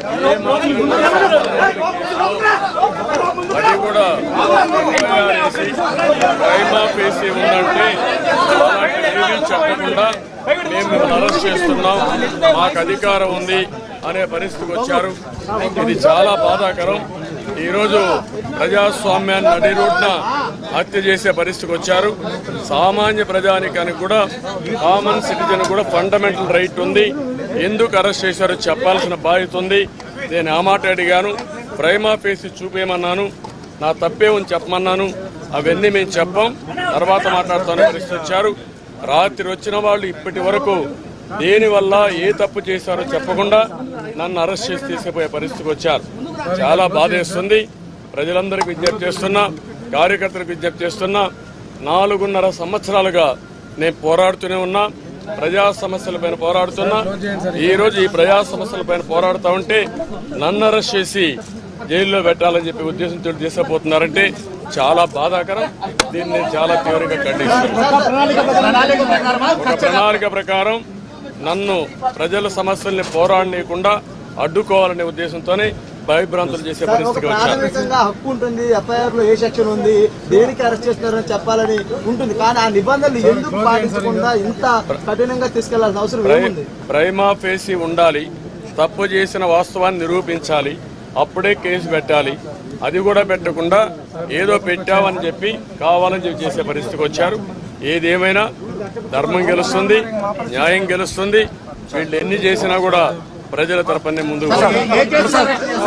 అది కూడా వేసి ప్రైమా ఫేసి ఉందంటే అలాంటి ఏమీ చెప్పకుండా మేము మిమ్మల్ని అరెస్ట్ చేస్తున్నాం మాకు అధికారం ఉంది అనే పరిస్థితికి వచ్చారు ఇది చాలా బాధాకరం ఈరోజు ప్రజాస్వామ్యాన్ని నడి రోడ్న హత్య చేసే పరిస్థితికి వచ్చారు సామాన్య ప్రజానికానికి కూడా కామన్ సిటిజన్ కూడా ఫండమెంటల్ రైట్ ఉంది ఎందుకు అరెస్ట్ చేశారో చెప్పాల్సిన బాధ్యత ఉంది నేను ఆ మాట అడిగాను ప్రైమా ఫేసి చూపేయమన్నాను నా తప్పే ఉంది చెప్పమన్నాను అవన్నీ మేము చెప్పాం తర్వాత మాట్లాడుతాను ప్రశ్నించారు రాత్రి వచ్చిన వాళ్ళు ఇప్పటి వరకు దేనివల్ల ఏ తప్పు చేశారో చెప్పకుండా నన్ను అరెస్ట్ చేసి తీసుకుపోయే పరిస్థితికి వచ్చారు చాలా బాధేస్తుంది ప్రజలందరికీ విజ్ఞప్తి చేస్తున్నా కార్యకర్తలకు విజ్ఞప్తి చేస్తున్నా నాలుగున్నర సంవత్సరాలుగా నేను పోరాడుతూనే ఉన్నా ప్రజా సమస్యలపైన పోరాడుతున్నా ఈ రోజు ఈ ప్రజా సమస్యలపైన పోరాడుతూ ఉంటే నన్ను అరెస్ట్ చేసి జైల్లో పెట్టాలని చెప్పి ఉద్దేశంతో తీసుకుపోతున్నారంటే చాలా బాధాకరం దీన్ని నేను చాలా తీవ్రంగా ఖండిస్తున్నాను ఒక ప్రణాళిక ప్రకారం నన్ను ప్రజల సమస్యల్ని పోరాడనీయకుండా అడ్డుకోవాలనే ఉద్దేశంతోనే భయభ్రాంతులు చేసే సార్, ఒక పరిస్థితికి వచ్చారు ప్రాథమికంగా హక్కు ఉంటుంది ఎఫ్ఐఆర్ లో ఏ సెక్షన్ ఉంది దేనికి అరెస్ట్ చేస్తున్నారని చెప్పాలని ఉంటుంది కానీ ఆ నిబంధనలు ఎందుకు పాటించకుండా ఇంత కఠినంగా తీసుకెళ్లాల్సిన అవసరం ప్రై- ఏముంది ప్రైమా ఫేసి ఉండాలి తప్పు చేసిన వాస్తవాన్ని నిరూపించాలి అప్పుడే కేసు పెట్టాలి అది కూడా పెట్టకుండా ఏదో పెట్టామని చెప్పి కావాలని చెప్పి చేసే పరిస్థితికి వచ్చారు ఏదేమైనా ధర్మం గెలుస్తుంది న్యాయం గెలుస్తుంది వీళ్ళు ఎన్ని చేసినా కూడా ప్రజల తరపునే ముందుకు పోతారు.